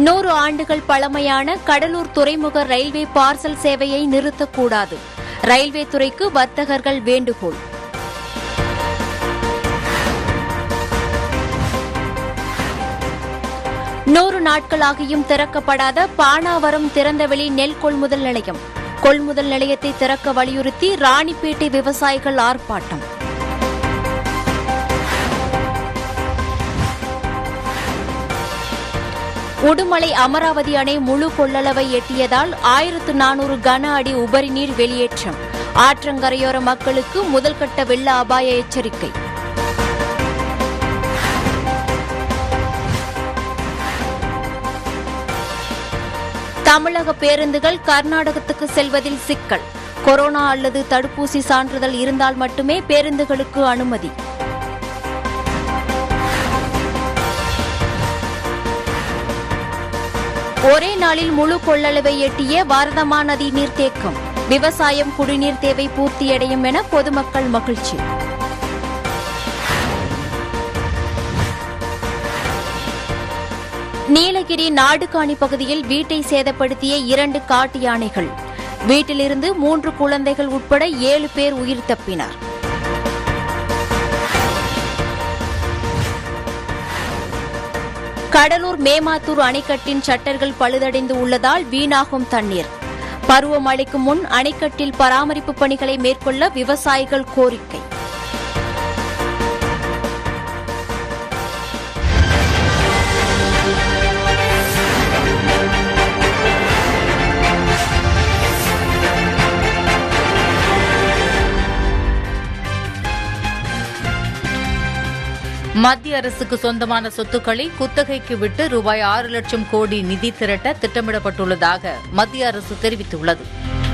நூறு ஆண்டுகள் பழமையான கடலூர் துறைமுக ரயில்வே பார்சல் சேவையை நிறுத்தக்கூடாது ரயில்வே துறைக்கு வர்த்தகர்கள் வேண்டுகோள் நூறு நாட்களாகியும் திறக்கப்படாத பானாவரம் திறந்தவெளி நெல் கொள்முதல் நிலையம் கொள்முதல் நிலையத்தை திறக்க வலியுறுத்தி ராணிப்பேட்டை விவசாயிகள் ஆர்ப்பாட்டம் உடுமலை அமராவதி அணை முழு கொள்ளளவை எட்டியதால் ஆயிரத்து நானூறு கன அடி உபரி நீர் வெளியேற்றம் ஆற்றங்கரையோர மக்களுக்கு முதல்கட்ட வெள்ள அபாய எச்சரிக்கை தமிழக பேருந்துகள் கர்நாடகத்துக்கு செல்வதில் சிக்கல் கொரோனா அல்லது தடுப்பூசி சான்றிதழ் இருந்தால் மட்டுமே பேருந்துகளுக்கு அனுமதி ஒரே நாளில் முழு கொள்ளளவை எட்டிய வாரதமா நதி நீர்த்தேக்கம் விவசாயம் குடிநீர் தேவை பூர்த்தியடையும் என பொதுமக்கள் மகிழ்ச்சி நீலகிரி நாடுகாணி பகுதியில் வீட்டை சேதப்படுத்திய இரண்டு காட்டு யானைகள் வீட்டிலிருந்து மூன்று குழந்தைகள் உட்பட ஏழு பேர் உயிர் தப்பினர் கடலூர் மேமாத்தூர் அணைக்கட்டின் ஷட்டர்கள் பழுதடைந்து உள்ளதால் வீணாகும் தண்ணீர் பருவமழைக்கு முன் அணைக்கட்டில் பராமரிப்பு பணிகளை மேற்கொள்ள விவசாயிகள் கோரிக்கை மத்திய அரசுக்கு சொந்தமான சொத்துக்களை குத்தகைக்கு விட்டு ரூபாய் ஆறு லட்சம் கோடி நிதி திரட்ட திட்டமிடப்பட்டுள்ளதாக மத்திய அரசு தெரிவித்துள்ளது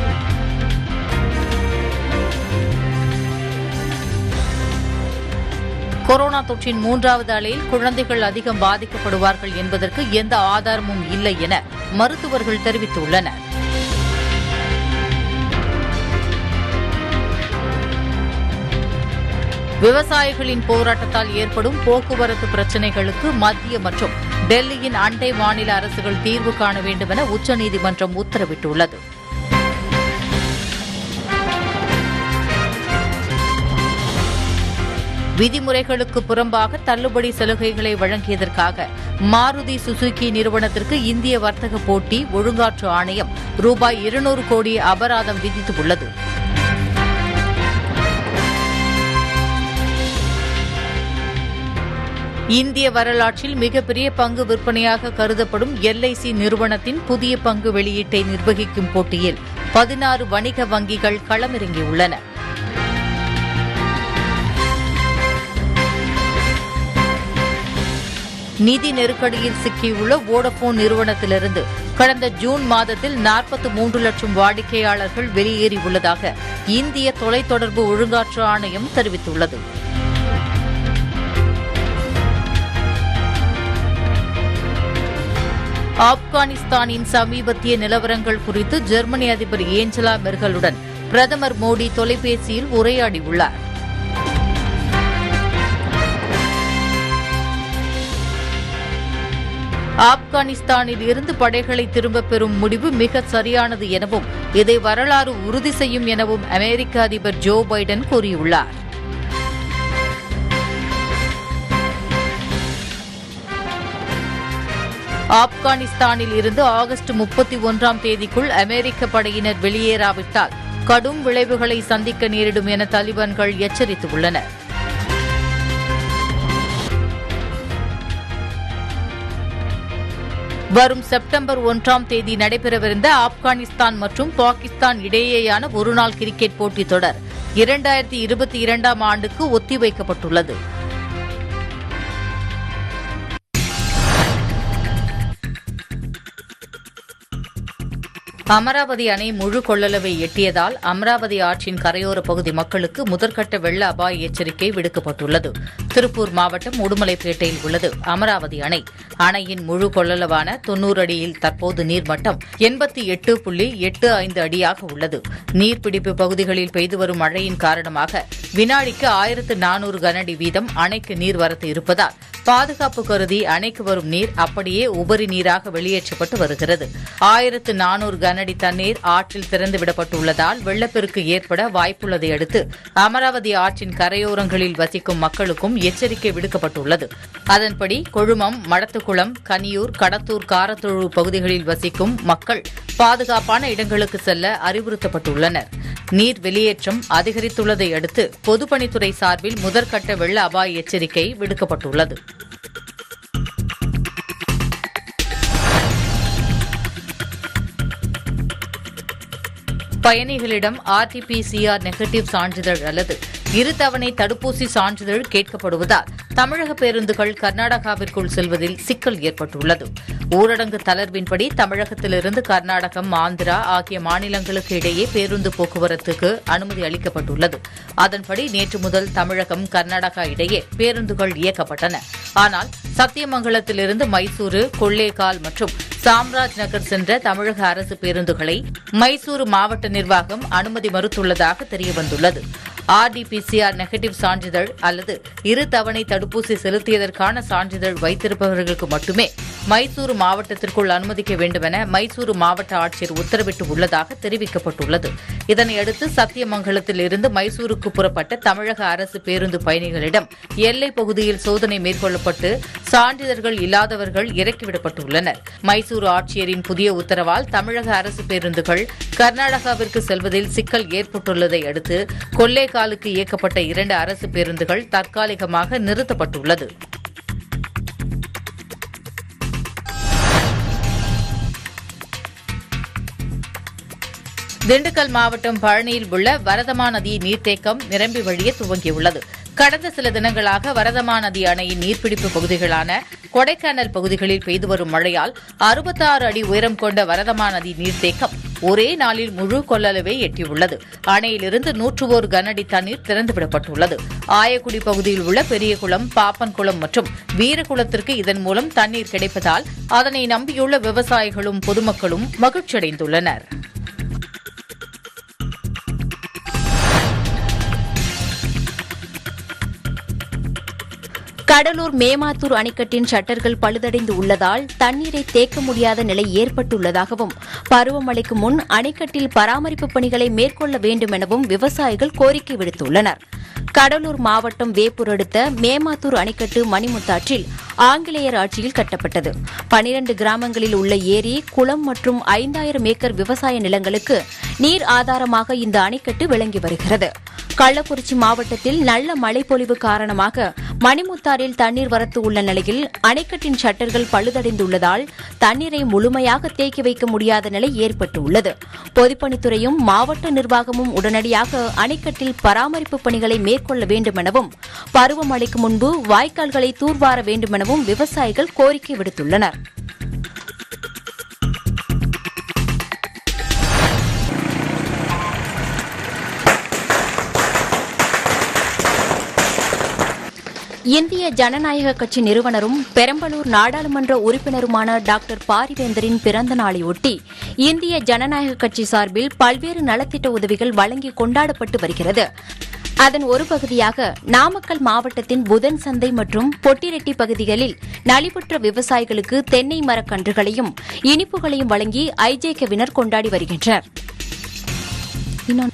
கொரோனா தொற்றின் மூன்றாவது அலையில் குழந்தைகள் அதிகம் பாதிக்கப்படுவார்கள் என்பதற்கு எந்த ஆதாரமும் இல்லை என மருத்துவர்கள் தெரிவித்துள்ளனர் விவசாயிகளின் போராட்டத்தால் ஏற்படும் போக்குவரத்து பிரச்சினைகளுக்கு மத்திய மற்றும் டெல்லியின் அண்டை மாநில அரசுகள் தீர்வு காண வேண்டும் என உச்சநீதிமன்றம் உத்தரவிட்டுள்ளது விதிமுறைகளுக்கு புறம்பாக தள்ளுபடி சலுகைகளை வழங்கியதற்காக மாருதி சுசுகி நிறுவனத்திற்கு இந்திய வர்த்தக போட்டி ஒழுங்காற்று ஆணையம் ரூபாய் இருநூறு கோடி அபராதம் விதித்துள்ளது இந்திய வரலாற்றில் மிகப்பெரிய பங்கு விற்பனையாக கருதப்படும் எல்ஐசி நிறுவனத்தின் புதிய பங்கு வெளியீட்டை நிர்வகிக்கும் போட்டியில் பதினாறு வணிக வங்கிகள் களமிறங்கியுள்ளன நிதி நெருக்கடியில் சிக்கியுள்ள வோடபோன் நிறுவனத்திலிருந்து கடந்த ஜூன் மாதத்தில் நாற்பத்தி மூன்று லட்சம் வாடிக்கையாளர்கள் வெளியேறியுள்ளதாக இந்திய தொலைத்தொடர்பு ஒழுங்காற்று ஆணையம் தெரிவித்துள்ளது ஆப்கானிஸ்தானின் சமீபத்திய நிலவரங்கள் குறித்து ஜெர்மனி அதிபர் ஏஞ்சலா மெர்கலுடன் பிரதமர் மோடி தொலைபேசியில் உரையாடியுள்ளார் ஆப்கானிஸ்தானில் இருந்து படைகளை திரும்பப் பெறும் முடிவு மிக சரியானது எனவும் இதை வரலாறு உறுதி செய்யும் எனவும் அமெரிக்க அதிபர் ஜோ பைடன் கூறியுள்ளார் ஆப்கானிஸ்தானில் இருந்து ஆகஸ்ட் முப்பத்தி ஒன்றாம் தேதிக்குள் அமெரிக்க படையினர் வெளியேறாவிட்டால் கடும் விளைவுகளை சந்திக்க நேரிடும் என தலிபான்கள் எச்சரித்துள்ளனர் வரும் செப்டம்பர் ஒன்றாம் தேதி நடைபெறவிருந்த ஆப்கானிஸ்தான் மற்றும் பாகிஸ்தான் இடையேயான ஒருநாள் கிரிக்கெட் போட்டித் தொடர் இரண்டாயிரத்தி இருபத்தி இரண்டாம் ஆண்டுக்கு ஒத்திவைக்கப்பட்டுள்ளது அமராவதி அணை முழு கொள்ளளவை எட்டியதால் அமராவதி ஆற்றின் கரையோர பகுதி மக்களுக்கு முதற்கட்ட வெள்ள அபாய எச்சரிக்கை விடுக்கப்பட்டுள்ளது திருப்பூர் மாவட்டம் உடுமலைப்பேட்டையில் உள்ளது அமராவதி அணை அணையின் முழு கொள்ளளவான தொன்னூறு அடியில் தற்போது நீர்மட்டம் எண்பத்தி எட்டு புள்ளி எட்டு ஐந்து அடியாக உள்ளது நீர்பிடிப்பு பகுதிகளில் பெய்து வரும் மழையின் காரணமாக வினாடிக்கு ஆயிரத்து நானூறு கனஅடி வீதம் அணைக்கு நீர்வரத்து இருப்பதால் பாதுகாப்பு கருதி அணைக்கு வரும் நீர் அப்படியே உபரி நீராக வெளியேற்றப்பட்டு வருகிறது ஆயிரத்து நானூறு கனஅடி தண்ணீர் ஆற்றில் திறந்துவிடப்பட்டுள்ளதால் வெள்ளப்பெருக்கு ஏற்பட வாய்ப்புள்ளதை அடுத்து அமராவதி ஆற்றின் கரையோரங்களில் வசிக்கும் மக்களுக்கும் எச்சரிக்கை விடுக்கப்பட்டுள்ளது அதன்படி கொழுமம் மடத்துக்குளம் கனியூர் கடத்தூர் காரத்தொழு பகுதிகளில் வசிக்கும் மக்கள் பாதுகாப்பான இடங்களுக்கு செல்ல அறிவுறுத்தப்பட்டுள்ளனர் நீர் வெளியேற்றம் அதிகரித்துள்ளதை அடுத்து பொதுப்பணித்துறை சார்பில் முதற்கட்ட வெள்ள அபாய எச்சரிக்கை விடுக்கப்பட்டுள்ளது பயணிகளிடம் ஆர்டிபிசிஆர் நெகட்டிவ் சான்றிதழ் அல்லது இருதவணை தடுப்பூசி சான்றிதழ் கேட்கப்படுவதால் தமிழக பேருந்துகள் கர்நாடகாவிற்குள் செல்வதில் சிக்கல் ஏற்பட்டுள்ளது ஊரடங்கு தளர்வின்படி தமிழகத்திலிருந்து கர்நாடகம் ஆந்திரா ஆகிய மாநிலங்களுக்கு இடையே பேருந்து போக்குவரத்துக்கு அனுமதி அளிக்கப்பட்டுள்ளது அதன்படி நேற்று முதல் தமிழகம் கர்நாடகா இடையே பேருந்துகள் இயக்கப்பட்டன ஆனால் சத்தியமங்கலத்திலிருந்து மைசூரு கொள்ளேகால் மற்றும் சாம்ராஜ் நகர் சென்ற தமிழக அரசு பேருந்துகளை மைசூரு மாவட்ட நிர்வாகம் அனுமதி மறுத்துள்ளதாக தெரியவந்துள்ளது ஆர்டிபிசிஆர் நெகட்டிவ் சான்றிதழ் அல்லது இரு தவணை தடுப்பூசி செலுத்தியதற்கான சான்றிதழ் வைத்திருப்பவர்களுக்கு மட்டுமே மைசூரு மாவட்டத்திற்குள் அனுமதிக்க வேண்டுமென மைசூரு மாவட்ட ஆட்சியர் உத்தரவிட்டு உள்ளதாக தெரிவிக்கப்பட்டுள்ளது இதனையடுத்து சத்தியமங்கலத்தில் இருந்து மைசூருக்கு புறப்பட்ட தமிழக அரசு பேருந்து பயணிகளிடம் எல்லைப் பகுதியில் சோதனை மேற்கொள்ளப்பட்டு சான்றிதழ்கள் இல்லாதவர்கள் இறக்கிவிடப்பட்டுள்ளனர் மைசூரு ஆட்சியரின் புதிய உத்தரவால் தமிழக அரசு பேருந்துகள் கர்நாடகாவிற்கு செல்வதில் சிக்கல் ஏற்பட்டுள்ளதை அடுத்து கொல்லேகாலுக்கு இயக்கப்பட்ட இரண்டு அரசு பேருந்துகள் தற்காலிகமாக நிறுத்தப்பட்டுள்ளது திண்டுக்கல் மாவட்டம் பழனியில் உள்ள வரதமா நதி நீர்த்தேக்கம் நிரம்பி வழிய துவங்கியுள்ளது கடந்த சில தினங்களாக வரதமா நதி அணையின் நீர்பிடிப்பு பகுதிகளான கொடைக்கானல் பகுதிகளில் பெய்து வரும் மழையால் அறுபத்தாறு அடி உயரம் கொண்ட வரதமா நதி நீர்த்தேக்கம் ஒரே நாளில் முழு கொள்ளளவை எட்டியுள்ளது அணையிலிருந்து நூற்று ஒரு கனஅடி தண்ணீர் திறந்துவிடப்பட்டுள்ளது ஆயக்குடி பகுதியில் உள்ள பெரியகுளம் பாப்பன்குளம் மற்றும் வீரகுளத்திற்கு இதன் மூலம் தண்ணீர் கிடைப்பதால் அதனை நம்பியுள்ள விவசாயிகளும் பொதுமக்களும் மகிழ்ச்சியடைந்துள்ளனா் கடலூர் மேமாத்தூர் அணைக்கட்டின் ஷட்டர்கள் பழுதடைந்து உள்ளதால் தண்ணீரை தேக்க முடியாத நிலை ஏற்பட்டுள்ளதாகவும் பருவமழைக்கு முன் அணைக்கட்டில் பராமரிப்பு பணிகளை மேற்கொள்ள வேண்டும் எனவும் விவசாயிகள் கோரிக்கை விடுத்துள்ளனர் கடலூர் மாவட்டம் வேப்பூர் அடுத்த மேமாத்தூர் அணைக்கட்டு மணிமுத்தாற்றில் ஆங்கிலேயர் ஆட்சியில் கட்டப்பட்டது பனிரண்டு கிராமங்களில் உள்ள ஏரி குளம் மற்றும் ஐந்தாயிரம் ஏக்கர் விவசாய நிலங்களுக்கு நீர் ஆதாரமாக இந்த அணைக்கட்டு விளங்கி வருகிறது கள்ளக்குறிச்சி மாவட்டத்தில் நல்ல மழைப்பொழிவு காரணமாக மணிமுத்தாறில் தண்ணீர் வரத்து உள்ள நிலையில் அணைக்கட்டின் ஷட்டர்கள் பழுதடைந்துள்ளதால் தண்ணீரை முழுமையாக தேக்கி வைக்க முடியாத நிலை ஏற்பட்டுள்ளது பொதுப்பணித்துறையும் மாவட்ட நிர்வாகமும் உடனடியாக அணைக்கட்டில் பராமரிப்பு பணிகளை மேற்கொள்ள வேண்டும் எனவும் பருவமழைக்கு முன்பு வாய்க்கால்களை தூர்வார வேண்டும் எனவும் விவசாயிகள் கோரிக்கை விடுத்துள்ளனர் இந்திய ஜனநாயக கட்சி நிறுவனரும் பெரம்பலூர் நாடாளுமன்ற உறுப்பினருமான டாக்டர் பாரிவேந்தரின் பிறந்த நாளையொட்டி இந்திய ஜனநாயக கட்சி சார்பில் பல்வேறு நலத்திட்ட உதவிகள் வழங்கி கொண்டாடப்பட்டு வருகிறது அதன் ஒரு பகுதியாக நாமக்கல் மாவட்டத்தின் புதன் சந்தை மற்றும் பொட்டிரெட்டி பகுதிகளில் நலிவுற்ற விவசாயிகளுக்கு தென்னை மரக்கன்றுகளையும் இனிப்புகளையும் வழங்கி ஐஜேகவினர் கொண்டாடி வருகின்றனர் இன்னொன்று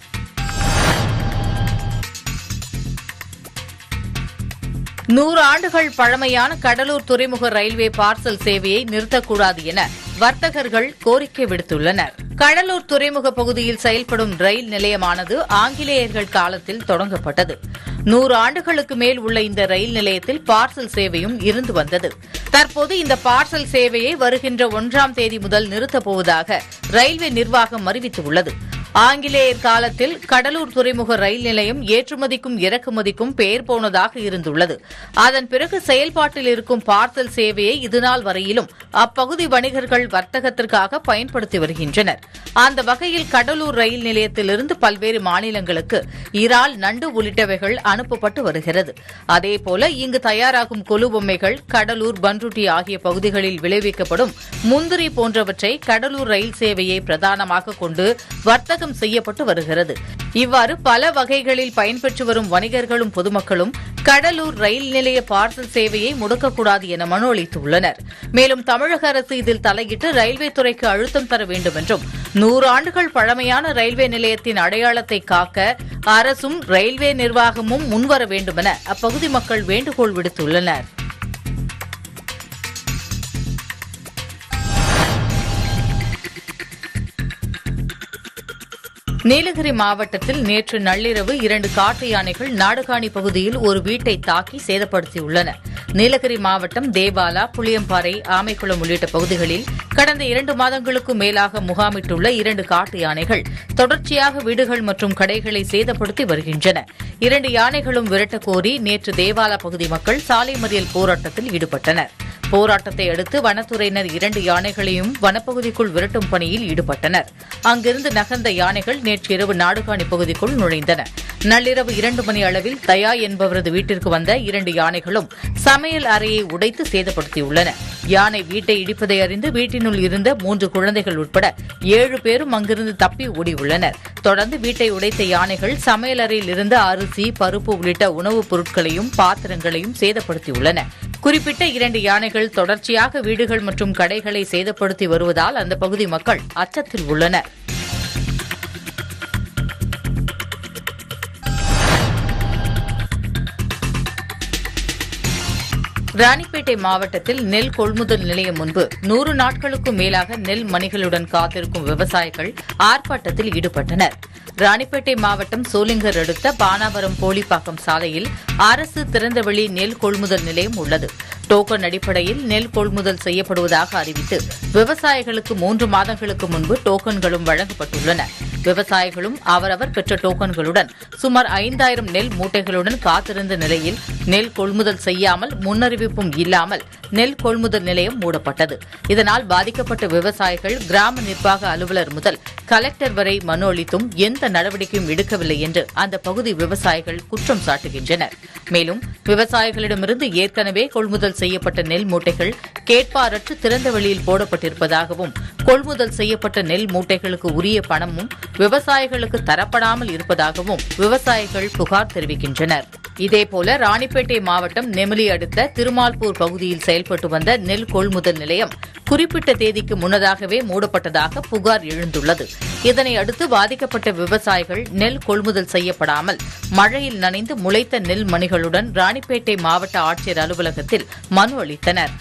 நூறு ஆண்டுகள் பழமையான கடலூர் துறைமுக ரயில்வே பார்சல் சேவையை நிறுத்தக்கூடாது என வர்த்தகர்கள் கோரிக்கை விடுத்துள்ளனர் கடலூர் துறைமுக பகுதியில் செயல்படும் ரயில் நிலையமானது ஆங்கிலேயர்கள் காலத்தில் தொடங்கப்பட்டது நூறு ஆண்டுகளுக்கு மேல் உள்ள இந்த ரயில் நிலையத்தில் பார்சல் சேவையும் இருந்து வந்தது தற்போது இந்த பார்சல் சேவையை வருகின்ற ஒன்றாம் தேதி முதல் நிறுத்தப் போவதாக ரயில்வே நிர்வாகம் அறிவித்துள்ளது ஆங்கிலேயர் காலத்தில் கடலூர் துறைமுக ரயில் நிலையம் ஏற்றுமதிக்கும் இறக்குமதிக்கும் பெயர் போனதாக இருந்துள்ளது அதன் பிறகு செயல்பாட்டில் இருக்கும் பார்சல் சேவையை இதுநாள் வரையிலும் அப்பகுதி வணிகர்கள் வர்த்தகத்திற்காக பயன்படுத்தி வருகின்றனர் அந்த வகையில் கடலூர் ரயில் நிலையத்திலிருந்து பல்வேறு மாநிலங்களுக்கு இறால் நண்டு உள்ளிட்டவைகள் அனுப்பப்பட்டு வருகிறது அதேபோல இங்கு தயாராகும் கொலு பொம்மைகள் கடலூர் பன்ருட்டி ஆகிய பகுதிகளில் விளைவிக்கப்படும் முந்திரி போன்றவற்றை கடலூர் ரயில் சேவையை பிரதானமாக கொண்டு வர்த்தக வர்த்தகம் செய்யப்பட்டு வருகிறது இவ்வாறு பல வகைகளில் பயன்பெற்று வரும் வணிகர்களும் பொதுமக்களும் கடலூர் ரயில் நிலைய பார்சல் சேவையை முடக்கக்கூடாது என மனு அளித்துள்ளனர் மேலும் தமிழக அரசு இதில் தலையிட்டு ரயில்வே துறைக்கு அழுத்தம் தர வேண்டும் என்றும் நூறு ஆண்டுகள் பழமையான ரயில்வே நிலையத்தின் அடையாளத்தை காக்க அரசும் ரயில்வே நிர்வாகமும் முன்வர வேண்டுமென அப்பகுதி மக்கள் வேண்டுகோள் விடுத்துள்ளனர் நீலகிரி மாவட்டத்தில் நேற்று நள்ளிரவு இரண்டு காட்டு யானைகள் நாடுகாணி பகுதியில் ஒரு வீட்டை தாக்கி சேதப்படுத்தியுள்ளன நீலகிரி மாவட்டம் தேவாலா புளியம்பாறை ஆமைக்குளம் உள்ளிட்ட பகுதிகளில் கடந்த இரண்டு மாதங்களுக்கும் மேலாக முகாமிட்டுள்ள இரண்டு காட்டு யானைகள் தொடர்ச்சியாக வீடுகள் மற்றும் கடைகளை சேதப்படுத்தி வருகின்றன இரண்டு யானைகளும் விரட்டக் கோரி நேற்று தேவாலா பகுதி மக்கள் சாலை மறியல் போராட்டத்தில் ஈடுபட்டனர் போராட்டத்தை அடுத்து வனத்துறையினர் இரண்டு யானைகளையும் வனப்பகுதிக்குள் விரட்டும் பணியில் ஈடுபட்டனர் அங்கிருந்து நகர்ந்த யானைகள் நேற்று இரவு நாடுகாணி பகுதிக்குள் நுழைந்தன நள்ளிரவு இரண்டு மணி அளவில் தயா என்பவரது வீட்டிற்கு வந்த இரண்டு யானைகளும் சமையல் அறையை உடைத்து சேதப்படுத்தியுள்ளன யானை வீட்டை இடிப்பதை அறிந்து வீட்டினுள் இருந்த மூன்று குழந்தைகள் உட்பட ஏழு பேரும் அங்கிருந்து தப்பி ஓடியுள்ளனர் தொடர்ந்து வீட்டை உடைத்த யானைகள் சமையலறையில் இருந்த அரிசி பருப்பு உள்ளிட்ட உணவுப் பொருட்களையும் பாத்திரங்களையும் சேதப்படுத்தியுள்ளன குறிப்பிட்ட இரண்டு யானைகள் தொடர்ச்சியாக வீடுகள் மற்றும் கடைகளை சேதப்படுத்தி வருவதால் அந்த பகுதி மக்கள் அச்சத்தில் உள்ளனர் ராணிப்பேட்டை மாவட்டத்தில் நெல் கொள்முதல் நிலையம் முன்பு நூறு நாட்களுக்கும் மேலாக நெல் மணிகளுடன் காத்திருக்கும் விவசாயிகள் ஆர்ப்பாட்டத்தில் ஈடுபட்டனர் ராணிப்பேட்டை மாவட்டம் சோளிங்கர் அடுத்த பானாவரம் போலிப்பாக்கம் சாலையில் அரசு திறந்தவெளி நெல் கொள்முதல் நிலையம் உள்ளது டோக்கன் அடிப்படையில் நெல் கொள்முதல் செய்யப்படுவதாக அறிவித்து விவசாயிகளுக்கு மூன்று மாதங்களுக்கு முன்பு டோக்கன்களும் வழங்கப்பட்டுள்ளன விவசாயிகளும் அவரவர் பெற்ற டோக்கன்களுடன் சுமார் ஐந்தாயிரம் நெல் மூட்டைகளுடன் காத்திருந்த நிலையில் நெல் கொள்முதல் செய்யாமல் முன்னறிவிப்பும் இல்லாமல் நெல் கொள்முதல் நிலையம் மூடப்பட்டது இதனால் பாதிக்கப்பட்ட விவசாயிகள் கிராம நிர்வாக அலுவலர் முதல் கலெக்டர் வரை மனு அளித்தும் எந்த நடவடிக்கையும் எடுக்கவில்லை என்று அந்த பகுதி விவசாயிகள் குற்றம் சாட்டுகின்றனர் மேலும் விவசாயிகளிடமிருந்து ஏற்கனவே கொள்முதல் செய்யப்பட்ட நெல் மூட்டைகள் கேட்பாரற்று திறந்த வெளியில் போடப்பட்டிருப்பதாகவும் கொள்முதல் செய்யப்பட்ட நெல் மூட்டைகளுக்கு உரிய பணமும் விவசாயிகளுக்கு தரப்படாமல் இருப்பதாகவும் விவசாயிகள் புகார் தெரிவிக்கின்றனர் இதேபோல ராணிப்பேட்டை மாவட்டம் நெமிலி அடுத்த திருமால்பூர் பகுதியில் செயல்பட்டு வந்த நெல் கொள்முதல் நிலையம் குறிப்பிட்ட தேதிக்கு முன்னதாகவே மூடப்பட்டதாக புகார் எழுந்துள்ளது இதனை அடுத்து பாதிக்கப்பட்ட விவசாயிகள் நெல் கொள்முதல் செய்யப்படாமல் மழையில் நனைந்து முளைத்த நெல் மணிகளுடன் ராணிப்பேட்டை மாவட்ட ஆட்சியர் அலுவலகத்தில் மனு அளித்தனர்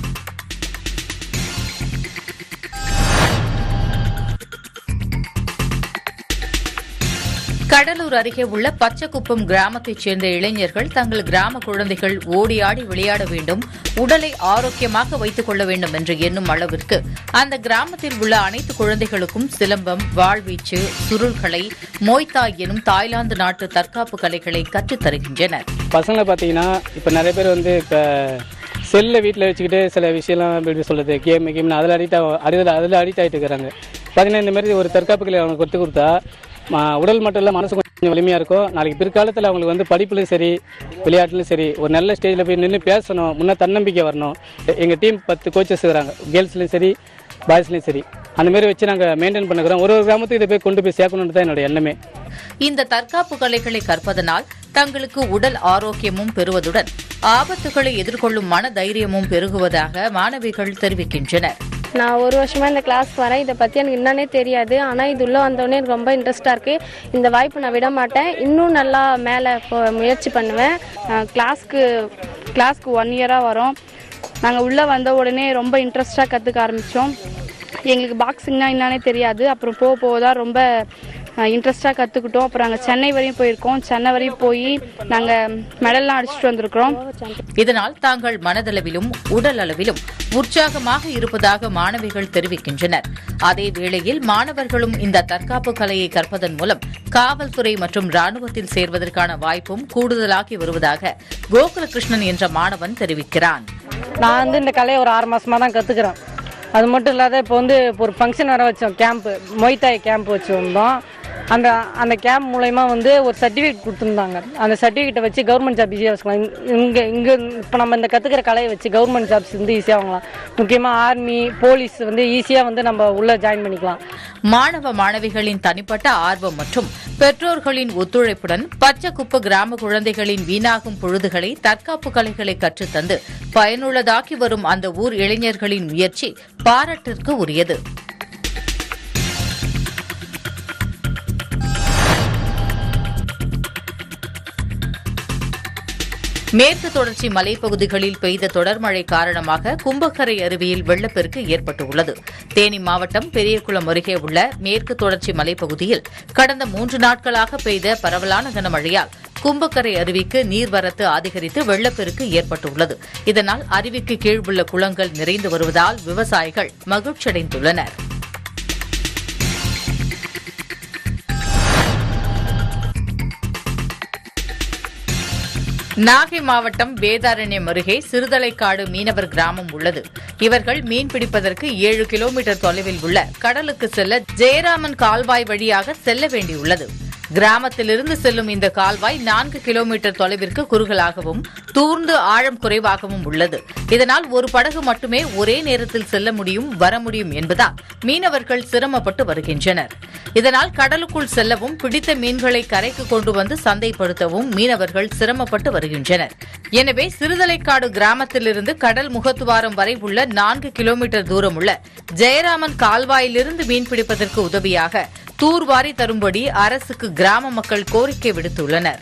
கடலூர் அருகே உள்ள பச்சைக்குப்பம் கிராமத்தைச் சேர்ந்த இளைஞர்கள் தங்கள் கிராம குழந்தைகள் ஓடியாடி விளையாட வேண்டும் உடலை ஆரோக்கியமாக வைத்துக் கொள்ள வேண்டும் என்று எண்ணும் அளவிற்கு அந்த கிராமத்தில் உள்ள அனைத்து குழந்தைகளுக்கும் சிலம்பம் வாழ்வீச்சு சுருள்களை மோய்தாய் எனும் தாய்லாந்து நாட்டு தற்காப்பு கலைகளை கற்றுத் தருகின்றனர் பசங்களை பார்த்தீங்கன்னா இப்போ நிறைய பேர் வந்து இப்போ செல்லை வீட்டில் வச்சுக்கிட்டு சில விஷயம்லாம் எப்படி சொல்கிறது கேம் கேம்னு அதில் அடிக்ட் அதில் அதில் அடிக்ட் ஆகிட்டு இருக்கிறாங்க பார்த்தீங்கன்னா இந்த மாதிரி ஒரு தற்காப்பு கலை அவங்களுக்கு கற்றுக் கொடுத்தா ம- உடல் மட்டும் இல்லை மனசு கொஞ்சம் வலிமையாக இருக்கும் நாளைக்கு பிற்காலத்தில் அவங்களுக்கு வந்து படிப்புலையும் சரி விளையாட்டுலையும் சரி ஒரு நல்ல ஸ்டேஜில் போய் நின்று பேசணும் முன்னே தன்னம்பிக்கை வரணும் எங்கள் டீம் பத்து கோச்சஸ் இருக்கிறாங்க கேர்ள்ஸ்லையும் சரி பாய்ஸ்லையும் சரி அந்த மாதிரி வச்சு நாங்கள் மெயின்டைன் பண்ணுறோம் ஒரு ஒரு கிராமத்துக்கு இதை போய் கொண்டு போய் சேர்க்கணுன்றது தான் என்னோட எண்ணமே இந்த தற்காப்பு கலைகளை கற்பதனால் தங்களுக்கு உடல் ஆரோக்கியமும் பெறுவதுடன் ஆபத்துகளை எதிர்கொள்ளும் மன தைரியமும் பெருகுவதாக மாணவிகள் தெரிவிக்கின்றனர் நான் ஒரு வருஷமா இந்த கிளாஸ்க்கு வரேன் இதை பற்றி எனக்கு என்னன்னே தெரியாது ஆனால் இது உள்ளே வந்தோடனே எனக்கு ரொம்ப இன்ட்ரெஸ்டாக இருக்குது இந்த வாய்ப்பு நான் விட மாட்டேன் இன்னும் நல்லா மேலே முயற்சி பண்ணுவேன் கிளாஸ்க்கு கிளாஸ்க்கு ஒன் இயராக வரோம் நாங்கள் உள்ளே வந்த உடனே ரொம்ப இன்ட்ரெஸ்டாக கற்றுக்க ஆரம்பித்தோம் எங்களுக்கு பாக்ஸிங்னா என்னன்னே தெரியாது அப்புறம் போக போக தான் ரொம்ப இன்ட்ரெஸ்டாக கற்றுக்கிட்டோம் அப்புறம் நாங்கள் சென்னை வரையும் போயிருக்கோம் சென்னை வரையும் போய் நாங்கள் மெடல்லாம் அடிச்சுட்டு வந்திருக்கிறோம் இதனால் தாங்கள் மனதளவிலும் உடல் அளவிலும் உற்சாகமாக இருப்பதாக மாணவிகள் தெரிவிக்கின்றனர் அதே வேளையில் மாணவர்களும் இந்த தற்காப்பு கலையை கற்பதன் மூலம் காவல்துறை மற்றும் ராணுவத்தில் சேர்வதற்கான வாய்ப்பும் கூடுதலாகி வருவதாக கோகுலகிருஷ்ணன் என்ற மாணவன் தெரிவிக்கிறான் நான் வந்து இந்த கலையை ஒரு ஆறு மாசமா தான் கற்றுக்குறேன் அது மட்டும் இல்லாத இப்போ வந்து இப்போ ஒரு ஃபங்க்ஷன் வர வச்சோம் கேம்ப்பு மொய்தாய் கேம்ப் வச்சுருந்தோம் அந்த அந்த கேம்ப் மூலயமா வந்து ஒரு சர்டிஃபிகேட் கொடுத்துருந்தாங்க அந்த சர்டிஃபிகேட்டை வச்சு கவர்மெண்ட் ஜாப் ஈஸியாக வச்சுக்கலாம் இங்கே இங்கே இப்போ நம்ம இந்த கற்றுக்கிற கலையை வச்சு கவர்மெண்ட் ஜாப்ஸ் வந்து ஈஸியாக வாங்கலாம் முக்கியமாக ஆர்மி போலீஸ் வந்து ஈஸியாக வந்து நம்ம உள்ளே ஜாயின் பண்ணிக்கலாம் மாணவ மாணவிகளின் தனிப்பட்ட ஆர்வம் மற்றும் பெற்றோர்களின் ஒத்துழைப்புடன் பச்சைக்குப்ப கிராம குழந்தைகளின் வீணாகும் பொழுதுகளை தற்காப்பு கலைகளை கற்றுத்தந்து பயனுள்ளதாக்கி வரும் அந்த ஊர் இளைஞர்களின் முயற்சி பாராட்டிற்கு உரியது மேற்கு தொடர்ச்சி மலைப்பகுதிகளில் பெய்த தொடர் மழை காரணமாக கும்பக்கரை அருவியில் வெள்ளப்பெருக்கு ஏற்பட்டுள்ளது தேனி மாவட்டம் பெரியகுளம் அருகே உள்ள மேற்கு தொடர்ச்சி மலைப்பகுதியில் கடந்த மூன்று நாட்களாக பெய்த பரவலான கனமழையால் கும்பக்கரை அருவிக்கு நீர்வரத்து அதிகரித்து வெள்ளப்பெருக்கு ஏற்பட்டுள்ளது இதனால் அருவிக்கு கீழ் உள்ள குளங்கள் நிறைந்து வருவதால் விவசாயிகள் மகிழ்ச்சியடைந்துள்ளனா் நாகை மாவட்டம் வேதாரண்யம் அருகே சிறுதலைக்காடு மீனவர் கிராமம் உள்ளது இவர்கள் மீன் பிடிப்பதற்கு ஏழு கிலோமீட்டர் தொலைவில் உள்ள கடலுக்கு செல்ல ஜெயராமன் கால்வாய் வழியாக செல்ல வேண்டியுள்ளது கிராமத்திலிருந்து செல்லும் இந்த கால்வாய் நான்கு கிலோமீட்டர் தொலைவிற்கு குறுகலாகவும் தூர்ந்து ஆழம் குறைவாகவும் உள்ளது இதனால் ஒரு படகு மட்டுமே ஒரே நேரத்தில் செல்ல முடியும் வர முடியும் என்பதால் மீனவர்கள் சிரமப்பட்டு வருகின்றனர் இதனால் கடலுக்குள் செல்லவும் பிடித்த மீன்களை கரைக்கு கொண்டு வந்து சந்தைப்படுத்தவும் மீனவர்கள் சிரமப்பட்டு வருகின்றனர் எனவே சிறுதலைக்காடு கிராமத்திலிருந்து கடல் முகத்துவாரம் வரை உள்ள நான்கு கிலோமீட்டர் தூரம் உள்ள ஜெயராமன் கால்வாயிலிருந்து மீன்பிடிப்பதற்கு உதவியாக தூர்வாரி தரும்படி அரசுக்கு கிராம மக்கள் கோரிக்கை விடுத்துள்ளனர்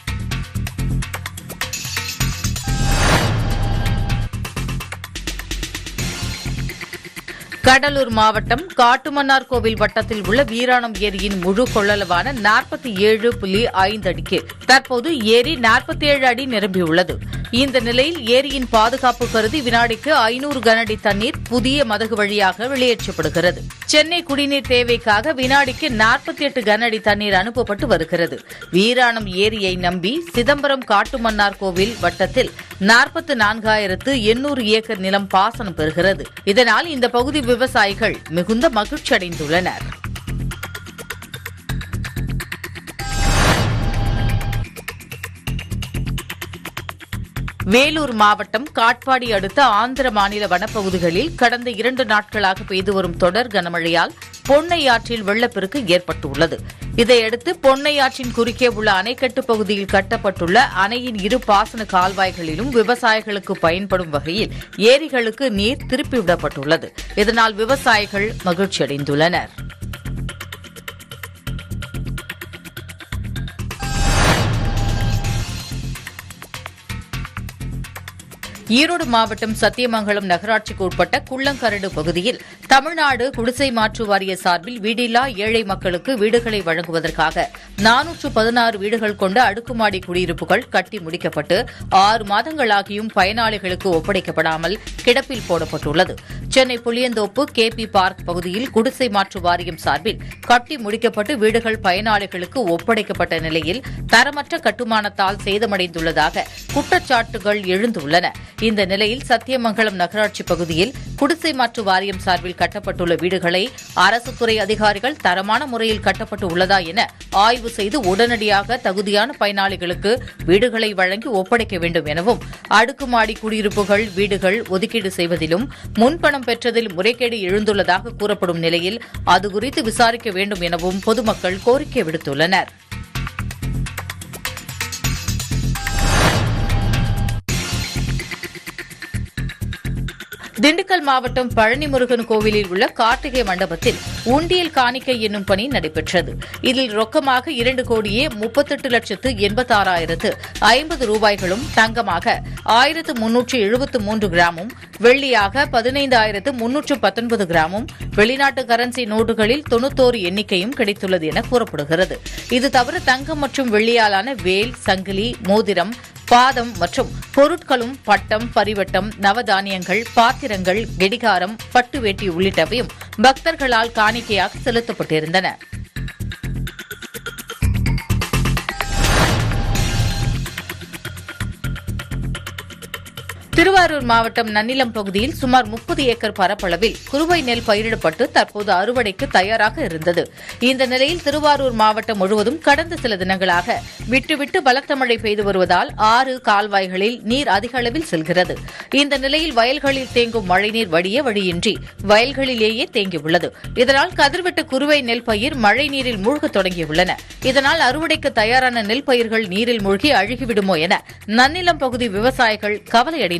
கடலூர் மாவட்டம் காட்டுமன்னார் கோவில் வட்டத்தில் உள்ள வீராணம் ஏரியின் முழு கொள்ளளவான நாற்பத்தி ஏழு புள்ளி ஐந்து அடிக்கு தற்போது ஏரி நாற்பத்தி ஏழு அடி நிரம்பியுள்ளது இந்த நிலையில் ஏரியின் பாதுகாப்பு கருதி வினாடிக்கு ஐநூறு கனஅடி தண்ணீர் புதிய மதகு வழியாக வெளியேற்றப்படுகிறது சென்னை குடிநீர் தேவைக்காக வினாடிக்கு நாற்பத்தி எட்டு கனஅடி தண்ணீர் அனுப்பப்பட்டு வருகிறது வீராணம் ஏரியை நம்பி சிதம்பரம் காட்டுமன்னார் கோவில் வட்டத்தில் நாற்பத்து நான்காயிரத்து எண்ணூறு ஏக்கர் நிலம் பாசனம் பெறுகிறது இதனால் இந்த பகுதி விவசாயிகள் மிகுந்த மகிழ்ச்சி அடைந்துள்ளனர் வேலூர் மாவட்டம் காட்பாடி அடுத்த ஆந்திர மாநில வனப்பகுதிகளில் கடந்த இரண்டு நாட்களாக பெய்து வரும் தொடர் கனமழையால் பொன்னை ஆற்றில் வெள்ளப்பெருக்கு ஏற்பட்டுள்ளது இதையடுத்து பொன்னை ஆற்றின் குறுக்கே உள்ள அணைக்கட்டு பகுதியில் கட்டப்பட்டுள்ள அணையின் இரு பாசன கால்வாய்களிலும் விவசாயிகளுக்கு பயன்படும் வகையில் ஏரிகளுக்கு நீர் திருப்பிவிடப்பட்டுள்ளது இதனால் விவசாயிகள் மகிழ்ச்சியடைந்துள்ளனா் ஈரோடு மாவட்டம் சத்தியமங்கலம் நகராட்சிக்கு உட்பட்ட குள்ளங்கரடு பகுதியில் தமிழ்நாடு குடிசை மாற்று வாரிய சார்பில் வீடில்லா ஏழை மக்களுக்கு வீடுகளை வழங்குவதற்காக நானூற்று பதினாறு வீடுகள் கொண்ட அடுக்குமாடி குடியிருப்புகள் கட்டி முடிக்கப்பட்டு ஆறு மாதங்களாகியும் பயனாளிகளுக்கு ஒப்படைக்கப்படாமல் கிடப்பில் போடப்பட்டுள்ளது Chennai Pulianthope K P park பகுதியில் குடிசை மாற்று வாரியம் சார்பில் கட்டி முடிக்கப்பட்டு வீடுகள் பயனாளிகளுக்கு ஒப்படைக்கப்பட்ட நிலையில் தரமற்ற கட்டுமானத்தால் சேதமடைந்துள்ளதாக குற்றச்சாட்டுகள் எழுந்துள்ளன இந்த நிலையில் சத்தியமங்கலம் நகராட்சி பகுதியில் குடிசை மாற்று வாரியம் சார்பில் கட்டப்பட்டுள்ள வீடுகளை அரசு துறை அதிகாரிகள் தரமான முறையில் கட்டப்பட்டு உள்ளதா என ஆய்வு செய்து உடனடியாக தகுதியான பயனாளிகளுக்கு வீடுகளை வழங்கி ஒப்படைக்க வேண்டும் எனவும் அடுக்குமாடி குடியிருப்புகள் வீடுகள் ஒதுக்கீடு செய்வதிலும் முன்பணம் பெற்றதில் முறைகேடு எழுந்துள்ளதாக கூறப்படும் நிலையில் அது குறித்து விசாரிக்க வேண்டும் எனவும் பொதுமக்கள் கோரிக்கை விடுத்துள்ளனா் திண்டுக்கல் மாவட்டம் பழனி முருகன் கோவிலில் உள்ள கார்த்திகை மண்டபத்தில் உண்டியல் காணிக்கை என்னும் பணி நடைபெற்றது இதில் ரொக்கமாக இரண்டு கோடியே முப்பத்தெட்டு லட்சத்து எண்பத்தாறாயிரத்து ஐம்பது ரூபாய்களும் தங்கமாக ஆயிரத்து முன்னூற்று எழுபத்து மூன்று கிராமும் வெள்ளியாக பதினைந்தாயிரத்து முன்னூற்று பத்தொன்பது கிராமும் வெளிநாட்டு கரன்சி நோட்டுகளில் தொண்ணூத்தோரு எண்ணிக்கையும் கிடைத்துள்ளது என கூறப்படுகிறது இது தவிர தங்கம் மற்றும் வெள்ளியாலான வேல் சங்கிலி மோதிரம் பாதம் மற்றும் பொருட்களும் பட்டம் பரிவட்டம் நவதானியங்கள் பாத்திரங்கள் கெடிகாரம் பட்டு வேட்டி உள்ளிட்டவையும் பக்தர்களால் காணிக்கையாக செலுத்தப்பட்டிருந்தன திருவாரூர் மாவட்டம் நன்னிலம் பகுதியில் சுமார் முப்பது ஏக்கர் பரப்பளவில் குறுவை நெல் பயிரிடப்பட்டு தற்போது அறுவடைக்கு தயாராக இருந்தது இந்த நிலையில் திருவாரூர் மாவட்டம் முழுவதும் கடந்த சில தினங்களாக விட்டுவிட்டு பலத்த மழை பெய்து வருவதால் ஆறு கால்வாய்களில் நீர் அதிக அளவில் செல்கிறது இந்த நிலையில் வயல்களில் தேங்கும் மழைநீர் வடிய வழியின்றி வயல்களிலேயே தேங்கியுள்ளது இதனால் கதிர்விட்டு குறுவை நெல் பயிர் மழை நீரில் மூழ்கத் தொடங்கியுள்ளன இதனால் அறுவடைக்கு தயாரான நெல் பயிர்கள் நீரில் மூழ்கி அழுகிவிடுமோ என நன்னிலம் பகுதி விவசாயிகள் கவலையடைந்துள்ளனர்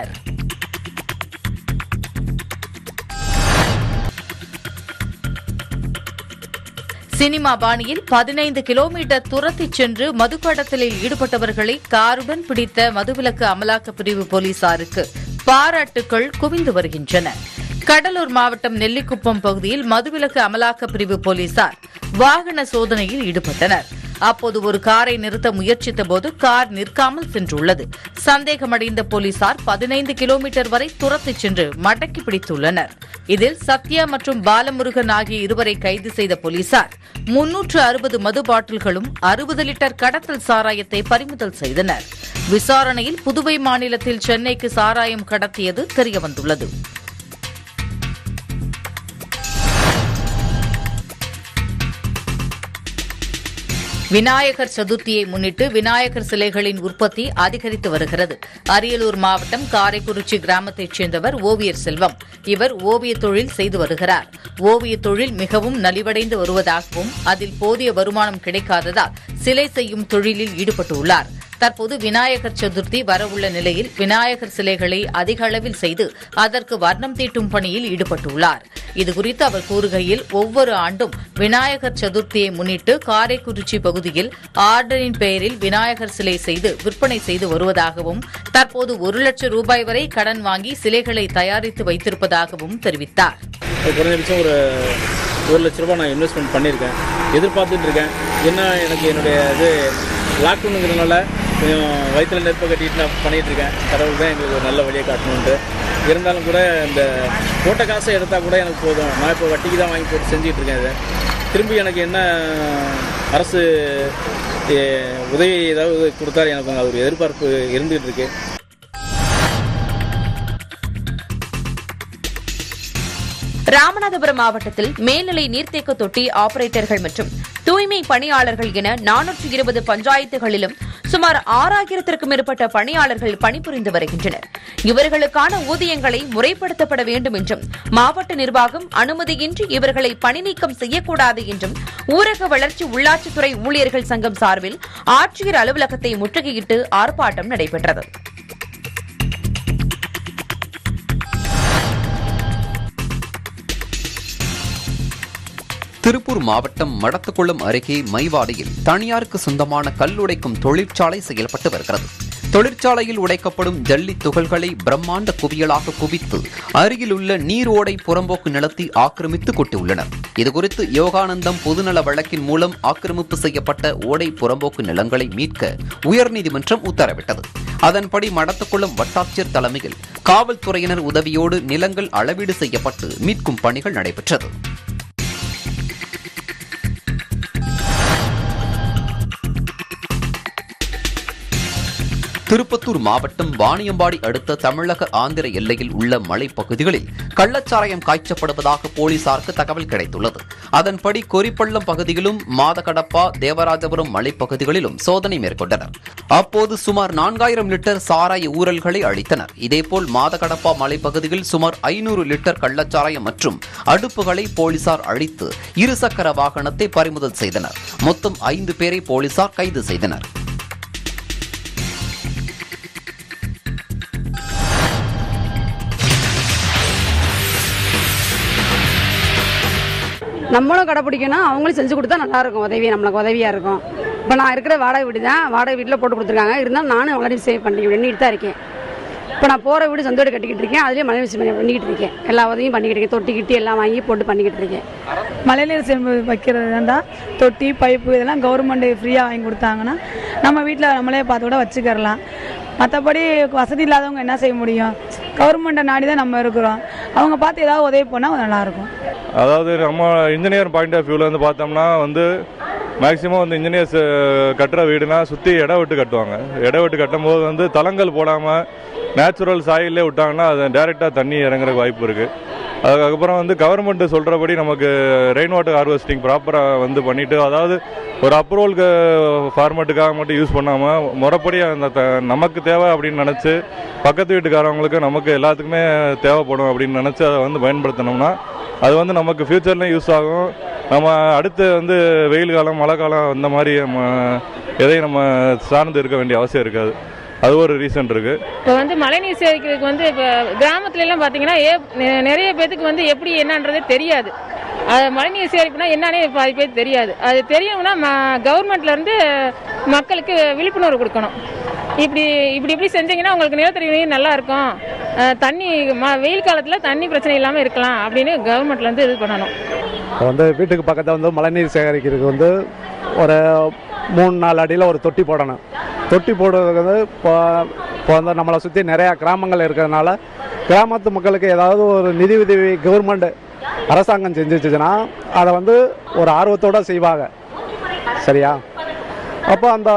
சினிமா பாணியில் பதினைந்து கிலோமீட்டர் துரத்திச் சென்று மதுக்கடத்தலில் ஈடுபட்டவர்களை காருடன் பிடித்த மதுவிலக்கு அமலாக்கப் பிரிவு போலீசாருக்கு பாராட்டுக்கள் குவிந்து வருகின்றன கடலூர் மாவட்டம் நெல்லிக்குப்பம் பகுதியில் மதுவிலக்கு அமலாக்கப் பிரிவு போலீசார் வாகன சோதனையில் ஈடுபட்டனர் அப்போது ஒரு காரை நிறுத்த முயற்சித்த போது கார் நிற்காமல் சென்றுள்ளது சந்தேகமடைந்த போலீசார் பதினைந்து கிலோமீட்டர் வரை துரத்திச் சென்று மடக்கி பிடித்துள்ளனர் இதில் சத்யா மற்றும் பாலமுருகன் ஆகிய இருவரை கைது செய்த போலீசார் முன்னூற்று அறுபது மது பாட்டில்களும் அறுபது லிட்டர் கடத்தல் சாராயத்தை பறிமுதல் செய்தனர் விசாரணையில் புதுவை மாநிலத்தில் சென்னைக்கு சாராயம் கடத்தியது தெரியவந்துள்ளது விநாயகர் சதுர்த்தியை முன்னிட்டு விநாயகர் சிலைகளின் உற்பத்தி அதிகரித்து வருகிறது அரியலூர் மாவட்டம் காரைக்குறிச்சி கிராமத்தைச் சேர்ந்தவர் ஓவியர் செல்வம் இவர் ஓவிய தொழில் செய்து வருகிறார் ஓவிய தொழில் மிகவும் நலிவடைந்து வருவதாகவும் அதில் போதிய வருமானம் கிடைக்காததால் சிலை செய்யும் தொழிலில் ஈடுபட்டுள்ளார் தற்போது விநாயகர் சதுர்த்தி வரவுள்ள நிலையில் விநாயகர் சிலைகளை அதிக அளவில் செய்து அதற்கு வர்ணம் தீட்டும் பணியில் ஈடுபட்டுள்ளார் இதுகுறித்து அவர் கூறுகையில் ஒவ்வொரு ஆண்டும் விநாயகர் சதுர்த்தியை முன்னிட்டு காரைக்குறிச்சி பகுதியில் ஆர்டரின் பெயரில் விநாயகர் சிலை செய்து விற்பனை செய்து வருவதாகவும் தற்போது ஒரு லட்சம் ரூபாய் வரை கடன் வாங்கி சிலைகளை தயாரித்து வைத்திருப்பதாகவும் தெரிவித்தார் இப்போ குறைஞ்சபட்சம் ஒரு ஒரு லட்ச ரூபாய் நான் இன்வெஸ்ட்மெண்ட் பண்ணியிருக்கேன் எதிர்பார்த்துட்டு இருக்கேன் என்ன எனக்கு என்னுடைய இது லாக்டவுனுங்கிறதுனால கொஞ்சம் வயிற்றுல நெருப்பை கட்டிட்டு நான் பண்ணிகிட்டு இருக்கேன் கடவுள் தான் எங்களுக்கு ஒரு நல்ல வழியை காட்டணுன்ட்டு இருந்தாலும் கூட இந்த போட்ட காசை எடுத்தால் கூட எனக்கு போதும் நான் இப்போ வட்டிக்கு தான் வாங்கி போட்டு செஞ்சுட்டு இருக்கேன் இதை திரும்பி எனக்கு என்ன அரசு எ, உதவி ஏதாவது கொடுத்தா எனக்கு அது ஒரு எதிர்பார்ப்பு இருந்துகிட்டு இருக்கு ராமநாதபுரம் மாவட்டத்தில் மேல்நிலை நீர்த்தேக்க தொட்டி ஆபரேட்டர்கள் மற்றும் தூய்மை பணியாளர்கள் என நானூற்று இருபது பஞ்சாயத்துகளிலும் சுமார் ஆறாயிரத்திற்கும் மேற்பட்ட பணியாளர்கள் பணிபுரிந்து வருகின்றனர் இவர்களுக்கான ஊதியங்களை முறைப்படுத்தப்பட வேண்டும் என்றும் மாவட்ட நிர்வாகம் அனுமதியின்றி இவர்களை பணி நீக்கம் செய்யக்கூடாது என்றும் ஊரக வளர்ச்சி உள்ளாட்சித்துறை ஊழியர்கள் சங்கம் சார்பில் ஆட்சியர் அலுவலகத்தை முற்றுகையிட்டு ஆர்ப்பாட்டம் நடைபெற்றது திருப்பூர் மாவட்டம் மடத்துக்குளம் அருகே மைவாடியில் தனியாருக்கு சொந்தமான கல் உடைக்கும் தொழிற்சாலை செயல்பட்டு வருகிறது தொழிற்சாலையில் உடைக்கப்படும் ஜல்லி துகள்களை பிரம்மாண்ட குவியலாக குவித்து அருகிலுள்ள நீரோடை புறம்போக்கு நிலத்தை ஆக்கிரமித்து கொட்டியுள்ளனர் இதுகுறித்து யோகானந்தம் பொதுநல வழக்கின் மூலம் ஆக்கிரமிப்பு செய்யப்பட்ட ஓடை புறம்போக்கு நிலங்களை மீட்க உயர்நீதிமன்றம் உத்தரவிட்டது அதன்படி மடத்துக்குளம் வட்டாட்சியர் தலைமையில் காவல்துறையினர் உதவியோடு நிலங்கள் அளவீடு செய்யப்பட்டு மீட்கும் பணிகள் நடைபெற்றது திருப்பத்தூர் மாவட்டம் வாணியம்பாடி அடுத்த தமிழக ஆந்திர எல்லையில் உள்ள மலைப்பகுதிகளில் கள்ளச்சாராயம் காய்ச்சப்படுவதாக போலீசாருக்கு தகவல் கிடைத்துள்ளது அதன்படி கொரிப்பள்ளம் பகுதியிலும் மாதகடப்பா தேவராஜபுரம் மலைப்பகுதிகளிலும் சோதனை மேற்கொண்டனர் அப்போது சுமார் நான்காயிரம் லிட்டர் சாராய ஊரல்களை அளித்தனர் இதேபோல் மாதகடப்பா மலைப்பகுதியில் சுமார் ஐநூறு லிட்டர் கள்ளச்சாராயம் மற்றும் அடுப்புகளை போலீசார் அழித்து இருசக்கர வாகனத்தை பறிமுதல் செய்தனர் மொத்தம் ஐந்து பேரை போலீசார் கைது செய்தனர் நம்மளும் கடைப்பிடிக்கணும் அவங்களும் செஞ்சு கொடுத்தா நல்லா இருக்கும் உதவி நம்மளுக்கு உதவியாக இருக்கும் இப்போ நான் இருக்கிற வாடகை வீடு தான் வாடகை வீட்டில் போட்டு கொடுத்துருக்காங்க இருந்தாலும் நானும் அவங்களையும் சேவ் பண்ணி பண்ணிட்டு தான் இருக்கேன் இப்போ நான் போகிற வீடு சொந்த வீடு கட்டிக்கிட்டு இருக்கேன் அதுலேயே மலை விஷயம் பண்ணிக்கிட்டு இருக்கேன் எல்லா உதவியும் பண்ணிக்கிட்டு இருக்கேன் தொட்டி கிட்டி எல்லாம் வாங்கி போட்டு பண்ணிக்கிட்டு இருக்கேன் மழைநீர் சேமிப்பு வைக்கிறது வேண்டாம் தொட்டி பைப்பு இதெல்லாம் கவர்மெண்ட் ஃப்ரீயாக வாங்கி கொடுத்தாங்கன்னா நம்ம வீட்டில் நம்மளே பார்த்து கூட வச்சுக்கிறலாம் மற்றபடி வசதி இல்லாதவங்க என்ன செய்ய முடியும் கவர்மெண்ட்டை நாடி தான் நம்ம இருக்கிறோம் அவங்க பார்த்து ஏதாவது உதவி பண்ணால் நல்லாயிருக்கும் அதாவது நம்ம இன்ஜினியர் பாயிண்ட் ஆஃப் வியூவில் வந்து பார்த்தோம்னா வந்து மேக்ஸிமம் வந்து இன்ஜினியர்ஸ் கட்டுற வீடுனா சுற்றி இடம் விட்டு கட்டுவாங்க இடம் விட்டு கட்டும்போது வந்து தளங்கள் போடாமல் நேச்சுரல் சாயிலே விட்டாங்கன்னா அது டைரெக்டாக தண்ணி இறங்குறதுக்கு வாய்ப்பு இருக்குது அதுக்கப்புறம் வந்து கவர்மெண்ட் சொல்கிறபடி நமக்கு ரெயின் வாட்டர் ஹார்வெஸ்டிங் ப்ராப்பராக வந்து பண்ணிவிட்டு அதாவது ஒரு அப்ரூவலுக்கு ஃபார்மேட்டுக்காக மட்டும் யூஸ் பண்ணாமல் முறைப்படி அந்த த நமக்கு தேவை அப்படின்னு நினச்சி பக்கத்து வீட்டுக்காரவங்களுக்கு நமக்கு எல்லாத்துக்குமே தேவைப்படும் அப்படின்னு நினச்சி அதை வந்து பயன்படுத்தினோம்னா அது வந்து நமக்கு ஃப்யூச்சர்லேயும் யூஸ் ஆகும் நம்ம அடுத்து வந்து வெயில் காலம் மழை காலம் அந்த மாதிரி நம்ம எதையும் நம்ம சார்ந்து இருக்க வேண்டிய அவசியம் இருக்காது அது ஒரு ரீசன் இருக்குது இப்போ வந்து மழைநீர் சேகரிக்கிறதுக்கு வந்து இப்போ கிராமத்துல எல்லாம் பார்த்தீங்கன்னா ஏ நெ- நிறைய பேத்துக்கு வந்து எப்படி என்னன்றதே தெரியாது அது மழைநீர் சேகரிப்புனா என்னன்னே பாதி பேருக்கு தெரியாது அது தெரியணும்னா ம கவர்மெண்ட்ல இருந்து மக்களுக்கு விழிப்புணர்வு கொடுக்கணும் இப்படி இப்படி இப்படி செஞ்சீங்கன்னா உங்களுக்கு நிலத்தடி நீர் நல்லா இருக்கும் அஹ் தண்ணி ம வெயில் காலத்தில் தண்ணி பிரச்சனை இல்லாமல் இருக்கலாம் அப்படின்னு கவர்மெண்ட்ல இருந்து இது பண்ணணும் இப்போ வந்து வீட்டுக்கு பக்கத்தில் வந்து மழைநீர் சேகரிக்கிறதுக்கு வந்து ஒரு மூணு நாலு அடியில் ஒரு தொட்டி போடணும் தொட்டி போடுறதுக்கு வந்து இப்போ இப்போ வந்து நம்மளை சுற்றி நிறையா கிராமங்கள் இருக்கிறதுனால கிராமத்து மக்களுக்கு ஏதாவது ஒரு நிதி உதவி கவர்மெண்ட் அரசாங்கம் செஞ்சுச்சுன்னா அதை வந்து ஒரு ஆர்வத்தோடு செய்வாங்க சரியா அப்போ அந்த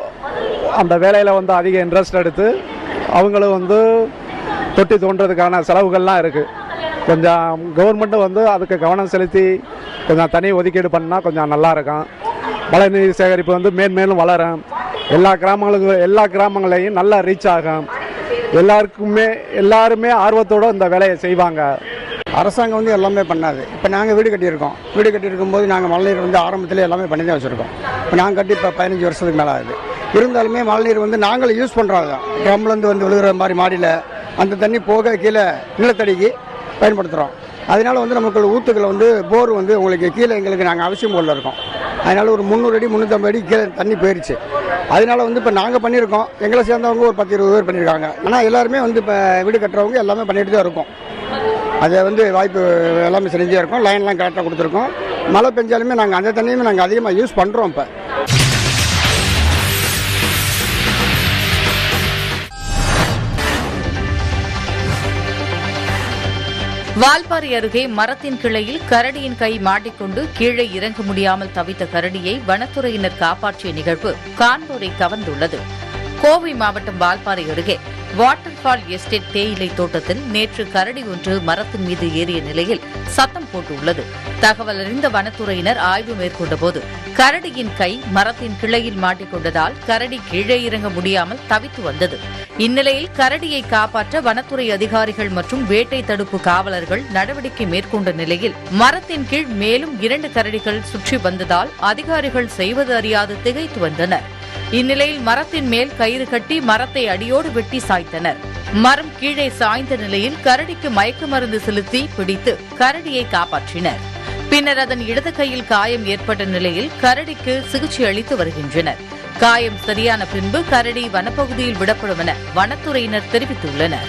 அந்த வேலையில் வந்து அதிக இன்ட்ரெஸ்ட் எடுத்து அவங்களும் வந்து தொட்டி தோன்றதுக்கான செலவுகள்லாம் இருக்குது கொஞ்சம் கவர்மெண்ட்டும் வந்து அதுக்கு கவனம் செலுத்தி கொஞ்சம் தனி ஒதுக்கீடு பண்ணால் கொஞ்சம் நல்லா இருக்கும் மழைநீர் சேகரிப்பு வந்து மேன்மேலும் வளரும் எல்லா கிராமங்களுக்கும் எல்லா கிராமங்களையும் நல்லா ரீச் ஆகும் எல்லாருக்குமே எல்லாருமே ஆர்வத்தோடு இந்த வேலையை செய்வாங்க அரசாங்கம் வந்து எல்லாமே பண்ணாது இப்போ நாங்கள் வீடு கட்டியிருக்கோம் வீடு கட்டியிருக்கும் போது நாங்கள் மழைநீர் வந்து ஆரம்பத்தில் எல்லாமே பண்ணி தான் வச்சுருக்கோம் இப்போ நாங்கள் கட்டி இப்போ பதினஞ்சு வருஷத்துக்கு மேலே ஆகுது இருந்தாலுமே மழைநீர் வந்து நாங்களும் யூஸ் பண்ணுறோம் தான் ட்ரம்லேருந்து வந்து விழுகிற மாதிரி மாடியில் அந்த தண்ணி போக கீழே நிலத்தடிக்கு பயன்படுத்துகிறோம் அதனால வந்து நமக்கு ஊத்துக்களை வந்து போர் வந்து உங்களுக்கு கீழே எங்களுக்கு நாங்கள் அவசியம் போல இருக்கோம் அதனால ஒரு முந்நூறு அடி முந்நூற்றம்பது அடி கீழே தண்ணி போயிடுச்சு அதனால வந்து இப்போ நாங்கள் பண்ணியிருக்கோம் எங்களை சேர்ந்தவங்க ஒரு பத்து இருபது பேர் பண்ணியிருக்காங்க ஆனால் எல்லாருமே வந்து இப்போ வீடு கட்டுறவங்க எல்லாமே பண்ணிட்டு தான் இருக்கோம் அதை வந்து வாய்ப்பு எல்லாமே செஞ்சே இருக்கோம் லைன்லாம் கரெக்டாக கொடுத்துருக்கோம் மழை பெஞ்சாலுமே நாங்கள் அந்த தண்ணியுமே நாங்கள் அதிகமாக யூஸ் பண்ணுறோம் இப்போ வால்பாறை அருகே மரத்தின் கிளையில் கரடியின் கை மாட்டிக்கொண்டு கீழே இறங்க முடியாமல் தவித்த கரடியை வனத்துறையினர் காப்பாற்றிய நிகழ்வு காண்போரை கவர்ந்துள்ளது கோவை மாவட்டம் வால்பாறை அருகே வாட்டர்ஃபால் எஸ்டேட் தேயிலை தோட்டத்தில் நேற்று கரடி ஒன்று மரத்தின் மீது ஏறிய நிலையில் சத்தம் போட்டுள்ளது தகவல் அறிந்த வனத்துறையினர் ஆய்வு மேற்கொண்டபோது கரடியின் கை மரத்தின் கிளையில் மாட்டிக்கொண்டதால் கரடி கீழே இறங்க முடியாமல் தவித்து வந்தது இந்நிலையில் கரடியை காப்பாற்ற வனத்துறை அதிகாரிகள் மற்றும் வேட்டை தடுப்பு காவலர்கள் நடவடிக்கை மேற்கொண்ட நிலையில் மரத்தின் கீழ் மேலும் இரண்டு கரடிகள் சுற்றி வந்ததால் அதிகாரிகள் செய்வது அறியாது திகைத்து வந்தனர் இந்நிலையில் மரத்தின் மேல் கயிறு கட்டி மரத்தை அடியோடு வெட்டி சாய்த்தனர் மரம் கீழே சாய்ந்த நிலையில் கரடிக்கு மயக்க மருந்து செலுத்தி பிடித்து கரடியை காப்பாற்றினர் பின்னர் அதன் இடது கையில் காயம் ஏற்பட்ட நிலையில் கரடிக்கு சிகிச்சை அளித்து வருகின்றனர் காயம் சரியான பின்பு கரடி வனப்பகுதியில் விடப்படும் என வனத்துறையினர் தெரிவித்துள்ளனர்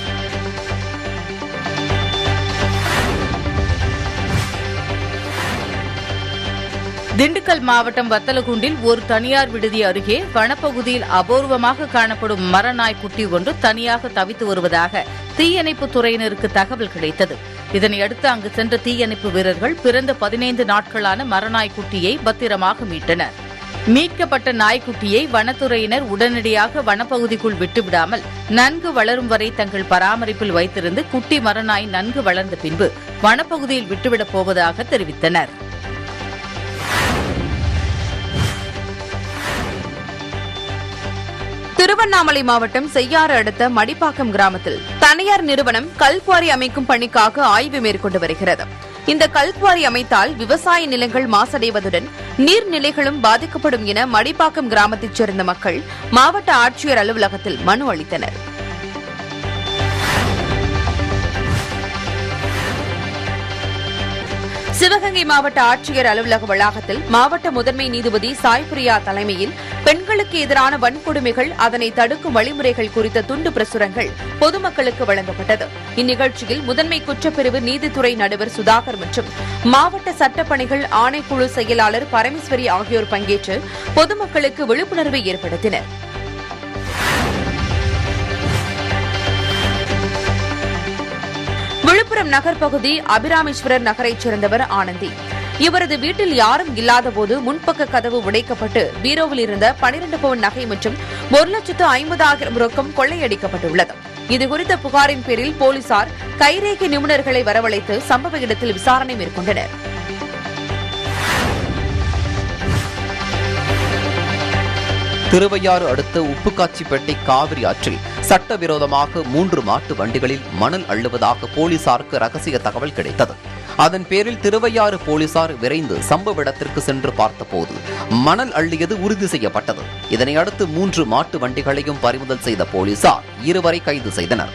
திண்டுக்கல் மாவட்டம் வத்தலகுண்டில் ஒரு தனியார் விடுதி அருகே வனப்பகுதியில் அபூர்வமாக காணப்படும் மரநாய் குட்டி ஒன்று தனியாக தவித்து வருவதாக தீயணைப்பு துறையினருக்கு தகவல் கிடைத்தது இதனையடுத்து அங்கு சென்ற தீயணைப்பு வீரர்கள் பிறந்த பதினைந்து நாட்களான மரநாய் குட்டியை பத்திரமாக மீட்டனர் மீட்கப்பட்ட நாய்க்குட்டியை வனத்துறையினர் உடனடியாக வனப்பகுதிக்குள் விட்டுவிடாமல் நன்கு வளரும் வரை தங்கள் பராமரிப்பில் வைத்திருந்து குட்டி மரநாய் நன்கு வளர்ந்த பின்பு வனப்பகுதியில் விட்டுவிடப் போவதாக தெரிவித்தனர் திருவண்ணாமலை மாவட்டம் செய்யாறு அடுத்த மடிப்பாக்கம் கிராமத்தில் தனியார் நிறுவனம் கல்குவாரி அமைக்கும் பணிக்காக ஆய்வு மேற்கொண்டு வருகிறது இந்த கல்குவாரி அமைத்தால் விவசாய நிலங்கள் மாசடைவதுடன் நீர்நிலைகளும் பாதிக்கப்படும் என மடிப்பாக்கம் கிராமத்தைச் சேர்ந்த மக்கள் மாவட்ட ஆட்சியர் அலுவலகத்தில் மனு அளித்தனர் சிவகங்கை மாவட்ட ஆட்சியர் அலுவலக வளாகத்தில் மாவட்ட முதன்மை நீதிபதி சாய்பிரியா தலைமையில் பெண்களுக்கு எதிரான வன்கொடுமைகள் அதனை தடுக்கும் வழிமுறைகள் குறித்த துண்டு பிரசுரங்கள் பொதுமக்களுக்கு வழங்கப்பட்டது இந்நிகழ்ச்சியில் முதன்மை குற்றப்பிரிவு நீதித்துறை நடுவர் சுதாகர் மற்றும் மாவட்ட சட்டப்பணிகள் ஆணைக்குழு செயலாளர் பரமேஸ்வரி ஆகியோர் பங்கேற்று பொதுமக்களுக்கு விழிப்புணர்வை ஏற்படுத்தினர் விழுப்புரம் நகர் பகுதி அபிராமேஸ்வரர் நகரைச் சேர்ந்தவர் ஆனந்தி இவரது வீட்டில் யாரும் இல்லாதபோது முன்பக்க கதவு உடைக்கப்பட்டு பீரோவில் இருந்த பனிரண்டு பவுன் நகை மற்றும் ஒரு லட்சத்து ஐம்பதாயிரம் ரொக்கம் கொள்ளையடிக்கப்பட்டுள்ளது இதுகுறித்த புகாரின் பேரில் போலீசார் கைரேகை நிபுணர்களை வரவழைத்து சம்பவ இடத்தில் விசாரணை மேற்கொண்டனர் திருவையாறு அடுத்த உப்புக்காட்சிப்பேட்டை காவிரி ஆற்றில் சட்டவிரோதமாக மூன்று மாட்டு வண்டிகளில் மணல் அள்ளுவதாக போலீசாருக்கு ரகசிய தகவல் கிடைத்தது அதன் பேரில் திருவையாறு போலீசார் விரைந்து சம்பவ இடத்திற்கு சென்று பார்த்தபோது மணல் அள்ளியது உறுதி செய்யப்பட்டது இதனை அடுத்து மூன்று மாட்டு வண்டிகளையும் பறிமுதல் செய்த போலீசார் இருவரை கைது செய்தனர்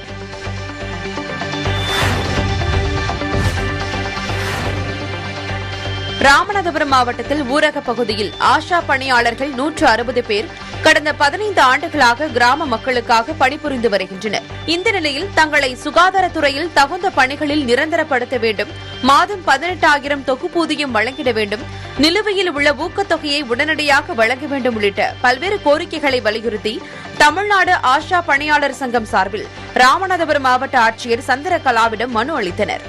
ராமநாதபுரம் மாவட்டத்தில் ஊரக பகுதியில் ஆஷா பணியாளர்கள் நூற்று அறுபது பேர் கடந்த பதினைந்து ஆண்டுகளாக கிராம மக்களுக்காக பணிபுரிந்து வருகின்றனர் இந்த நிலையில் தங்களை சுகாதாரத்துறையில் தகுந்த பணிகளில் நிரந்தரப்படுத்த வேண்டும் மாதம் பதினெட்டாயிரம் தொகுப்பூதியம் வழங்கிட வேண்டும் நிலுவையில் உள்ள ஊக்கத்தொகையை உடனடியாக வழங்க வேண்டும் உள்ளிட்ட பல்வேறு கோரிக்கைகளை வலியுறுத்தி தமிழ்நாடு ஆஷா பணியாளர் சங்கம் சார்பில் ராமநாதபுரம் மாவட்ட ஆட்சியர் சந்திரகலாவிடம் மனு அளித்தனர்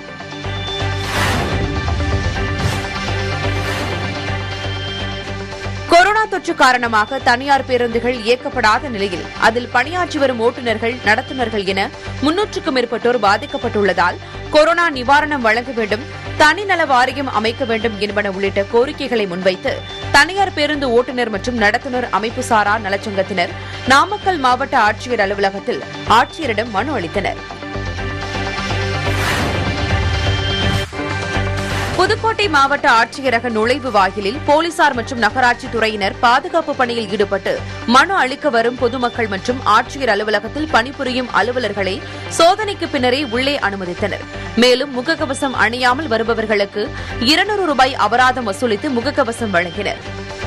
கொரோனா தொற்று காரணமாக தனியார் பேருந்துகள் இயக்கப்படாத நிலையில் அதில் பணியாற்றி வரும் ஓட்டுநர்கள் நடத்துனர்கள் என முன்னூற்றுக்கும் மேற்பட்டோர் பாதிக்கப்பட்டுள்ளதால் கொரோனா நிவாரணம் வழங்க வேண்டும் தனிநல வாரியம் அமைக்க வேண்டும் என்பன உள்ளிட்ட கோரிக்கைகளை முன்வைத்து தனியார் பேருந்து ஓட்டுநர் மற்றும் நடத்துனர் அமைப்பு சாரா நலச்சங்கத்தினர் நாமக்கல் மாவட்ட ஆட்சியர் அலுவலகத்தில் ஆட்சியரிடம் மனு அளித்தனர் புதுக்கோட்டை மாவட்ட ஆட்சியரக நுழைவு வாயிலில் போலீசார் மற்றும் நகராட்சி துறையினர் பாதுகாப்பு பணியில் ஈடுபட்டு மனு அளிக்க வரும் பொதுமக்கள் மற்றும் ஆட்சியர் அலுவலகத்தில் பணிபுரியும் அலுவலர்களை சோதனைக்கு பின்னரே உள்ளே அனுமதித்தனர் மேலும் முகக்கவசம் அணியாமல் வருபவர்களுக்கு இருநூறு ரூபாய் அபராதம் வசூலித்து முகக்கவசம் வழங்கினர்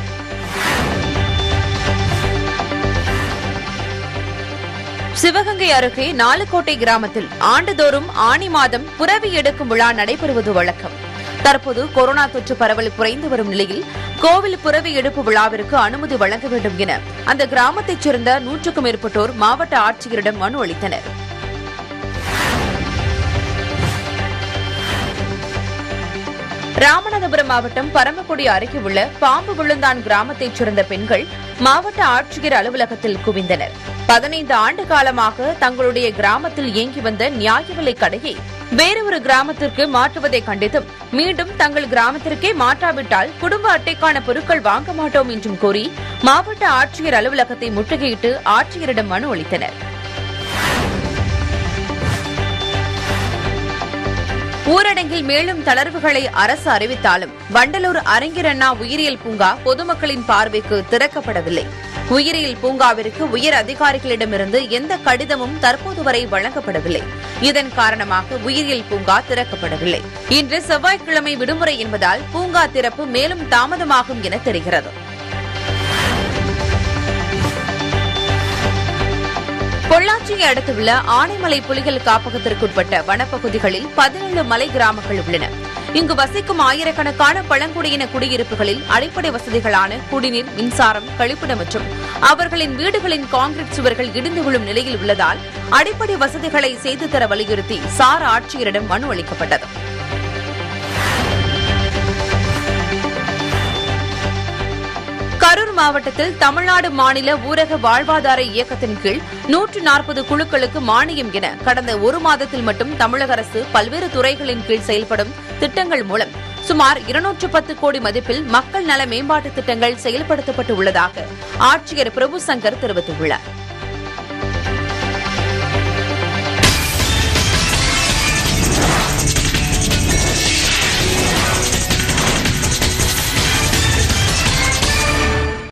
சிவகங்கை அருகே நாலுக்கோட்டை கிராமத்தில் ஆண்டுதோறும் ஆனி மாதம் புறவி எடுக்கும் விழா நடைபெறுவது வழக்கம் தற்போது கொரோனா தொற்று பரவல் குறைந்து வரும் நிலையில் கோவில் புறவி எடுப்பு விழாவிற்கு அனுமதி வழங்க வேண்டும் என அந்த கிராமத்தைச் சேர்ந்த நூற்றுக்கும் மேற்பட்டோர் மாவட்ட ஆட்சியரிடம் மனு அளித்தனர் ராமநாதபுரம் மாவட்டம் பரமக்குடி அருகே உள்ள பாம்பு விழுந்தான் கிராமத்தைச் சேர்ந்த பெண்கள் மாவட்ட ஆட்சியர் அலுவலகத்தில் குவிந்தனர் பதினைந்து ஆண்டு காலமாக தங்களுடைய கிராமத்தில் இயங்கி வந்த நியாய விலைக் கடையை வேறொரு கிராமத்திற்கு மாற்றுவதை கண்டித்தும் மீண்டும் தங்கள் கிராமத்திற்கே மாற்றாவிட்டால் குடும்ப அட்டைக்கான பொருட்கள் வாங்க மாட்டோம் என்றும் கூறி மாவட்ட ஆட்சியர் அலுவலகத்தை முற்றுகையிட்டு ஆட்சியரிடம் மனு அளித்தனர் ஊரடங்கில் மேலும் தளர்வுகளை அரசு அறிவித்தாலும் வண்டலூர் அறிஞர் அண்ணா உயிரியல் பூங்கா பொதுமக்களின் பார்வைக்கு திறக்கப்படவில்லை உயிரியல் பூங்காவிற்கு உயர் அதிகாரிகளிடமிருந்து எந்த கடிதமும் தற்போது வரை வழங்கப்படவில்லை இதன் காரணமாக உயிரியல் பூங்கா திறக்கப்படவில்லை இன்று செவ்வாய்க்கிழமை விடுமுறை என்பதால் பூங்கா திறப்பு மேலும் தாமதமாகும் என தெரிகிறது பொள்ளாச்சியை அடுத்துள்ள ஆனைமலை புலிகள் காப்பகத்திற்குட்பட்ட வனப்பகுதிகளில் பதினேழு மலை கிராமங்கள் உள்ளன இங்கு வசிக்கும் ஆயிரக்கணக்கான பழங்குடியின குடியிருப்புகளில் அடிப்படை வசதிகளான குடிநீர் மின்சாரம் கழிப்பிடம் மற்றும் அவர்களின் வீடுகளின் கான்கிரீட் சுவர்கள் இடிந்து விழும் நிலையில் உள்ளதால் அடிப்படை வசதிகளை செய்து தர வலியுறுத்தி சார் ஆட்சியரிடம் மனு அளிக்கப்பட்டது கரூர் மாவட்டத்தில் தமிழ்நாடு மாநில ஊரக வாழ்வாதார இயக்கத்தின் கீழ் நூற்று நாற்பது குழுக்களுக்கு மானியம் என கடந்த ஒரு மாதத்தில் மட்டும் தமிழக அரசு பல்வேறு துறைகளின் கீழ் செயல்படும் திட்டங்கள் மூலம் சுமார் இருநூற்று பத்து கோடி மதிப்பில் மக்கள் நல மேம்பாட்டு திட்டங்கள் செயல்படுத்தப்பட்டு உள்ளதாக ஆட்சியர் பிரபு சங்கர் தெரிவித்துள்ளார்